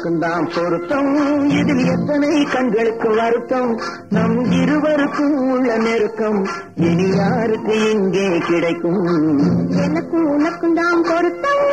உனக்கும் தான் பொருத்தம் இதில் எத்தனை கண்களுக்கு வருத்தம் நம் இருவருக்கும் உள்ள நெருக்கம் இனி யாருக்கு இங்கே கிடைக்கும் எனக்கும் உனக்கும் தான் பொருத்தம்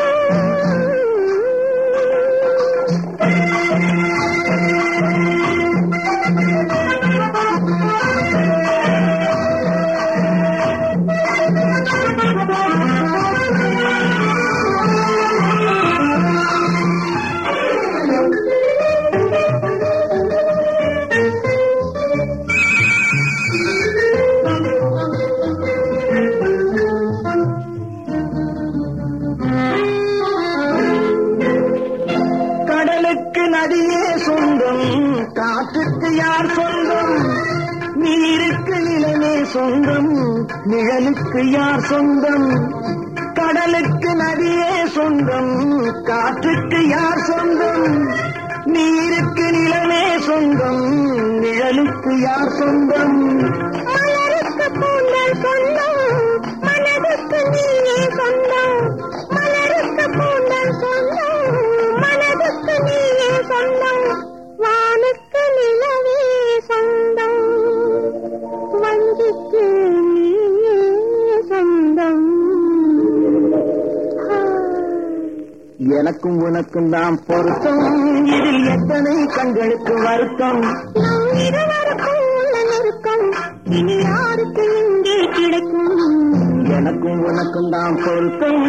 கடலுக்கு நதியே சொந்தம் காற்றுக்கு யார் சொந்தம் நீருக்கு நிலமே சொந்தம் நிழலுக்கு யார் சொந்தம் கடலுக்கு நதியே சொந்தம் காற்றுக்கு யார் சொந்தம் நீருக்கு நிலமே சொந்தம் நிழலுக்கு யார் சொந்தம் மலருக்கு பூந்தல் சொந்தம் மனதுக்கு நீயே சொந்தம் மலருக்கு பூந்தல் சொந்தம் மனதுக்கு நீயே சொந்தம் வானுக்கு நிலவே சொந்தம் வஞ்சிக்கு நீயே சொந்தம் ஆ. எனக்கும் உனக்கும் தான் பொருத்தம் இதில் எத்தனை கண்களுக்கு வருத்தம் நம் இருவருக்கும் உள்ள நெருக்கம் இனி யாருக்கு இங்கே கிடைக்கும் எனக்கும் உனக்கும் தான் பொருத்தம்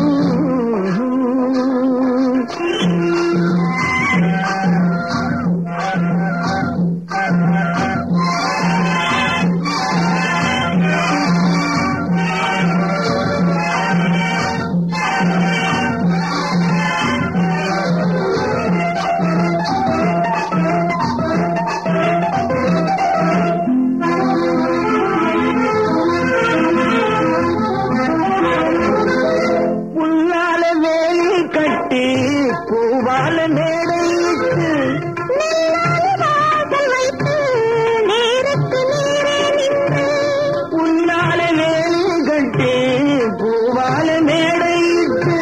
புல்லால வேலி கட்டி பூவால மேடையிட்டு வாசல் வைத்து நேருக்கு நேரே நின்று புல்லால வேலி கட்டி பூவால மேடையிட்டு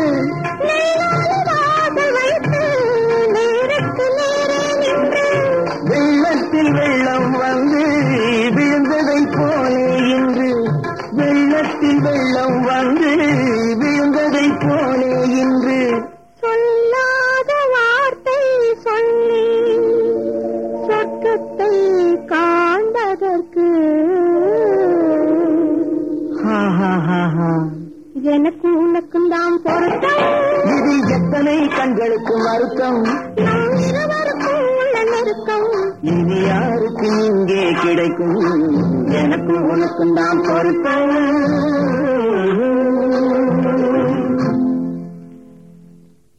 வாசல் வைத்து நேருக்கு நேரே நின்று வெள்ளத்தில் வெள்ளம் வந்து விழுந்ததை போலே இன்று வெள்ளத்தில் வெள்ளம் வந்து விழுந்ததை போலே இன்று சொல்லாத வார்த்தை சொல்லி சொர்க்கத்தை காண்பதற்கு ஹா ஹா ஹா ஹா எனக்கு உனக்கும் தான் பொருத்தம் இது எத்தனை கண்களுக்கு வருத்தம் நம் இருவருக்கும் உள்ள நெருக்கம் இனி யாருக்கு இங்கே கிடைக்கும் எனக்கு உனக்கும் தான் பொருத்தம்